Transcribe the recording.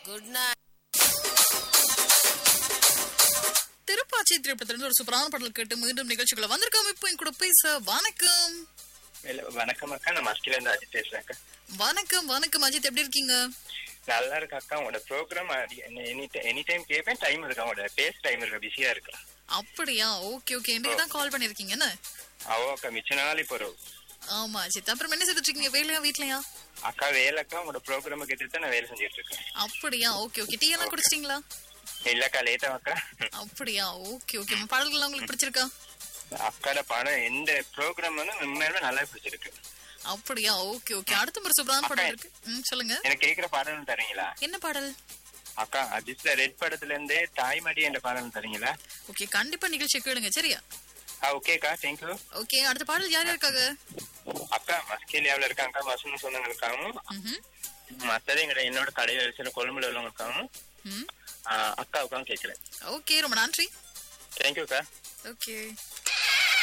Good night Thiruppachi திரைப்படத்திலிருந்து ஒரு சூப்பரான பாடல் கேட்டு மீண்டும் நிகழ்ச்சிக்குள்ள வந்திருக்கோம் இப்போ என் கூட பேச வணக்கம் இல்ல, வணக்கம் அக்கா நான் மஸ்கில இருந்து அஜித் பேசுறேன் அக்கா வணக்கம் வணக்கம் அஜித் எப்படி இருக்கீங்க நல்லா இருக்கு அக்கா உங்களோட ப்ரோக்ராம் எனி டைம் கேட்பேன் டைம் இருக்கு உங்களோட பேச டைம் இருக்கு பிஸியா இருக்கு அப்படியா ஓகே ஓகே இன்றைக்கு தான் கால் பண்ணிருக்கீங்க என்ன அவ அக்கா மிச்ச நாள் இப்போ ஒரு- ஆமா அஜித் அப்புறம் என்ன செய்துட்டு இருக்கீங்க வேலையா வீட்லயா அக்கா வேலை அக்கா உங்களோட ப்ரோக்ராம் கேட்டுட்டு தான் நான் வேலை செஞ்சுட்டு இருக்கேன் அப்படியா ஓகே ஓகே டீ எல்லாம் குடிச்சிட்டீங்களா இல்லக்கா லேட்டா அக்கா அப்படியா ஓகே ஓகே பாடல்கள் உங்களுக்கு பிடிச்சிருக்கா அக்காட படம் எந்த ப்ரோக்ராம் வந்து உண்மையாலுமே நல்லா பிடிச்சிருக்கு அப்படியா ஓகே ஓகே அடுத்த ஒரு சூப்பரான பாடல் இருக்கு ம் சொல்லுங்க எனக்கு கேக்குற பாடல் தரீங்களா என்ன பாடல் அக்கா அஜித்ல ரெட் படத்துல இருந்து தாய்மடி என்ற பாடல் தரீங்களா ஓகே கண்டிப்பா நிகழ்ச்சி கேளுங்க சரியா ஆ ஓகேக்கா தேங்க்யூ ஓகே அடுத்த பாடல் யார் யாருக்காக அக்கா மஸ்கேலியாவில் இருக்காங்க வசந்த சொந்தங்களுக்காகவும் ம்ஹும். மத்தது எங்க என்னோட கடையில் சில கொழும்புல உள்ளவங்களுக்காகவும் ம் ஆ, அக்காவுக்காகவும் கேட்கிறேன் ஓகே ரொம்ப நன்றி தேங்க்யூக்கா ஓகே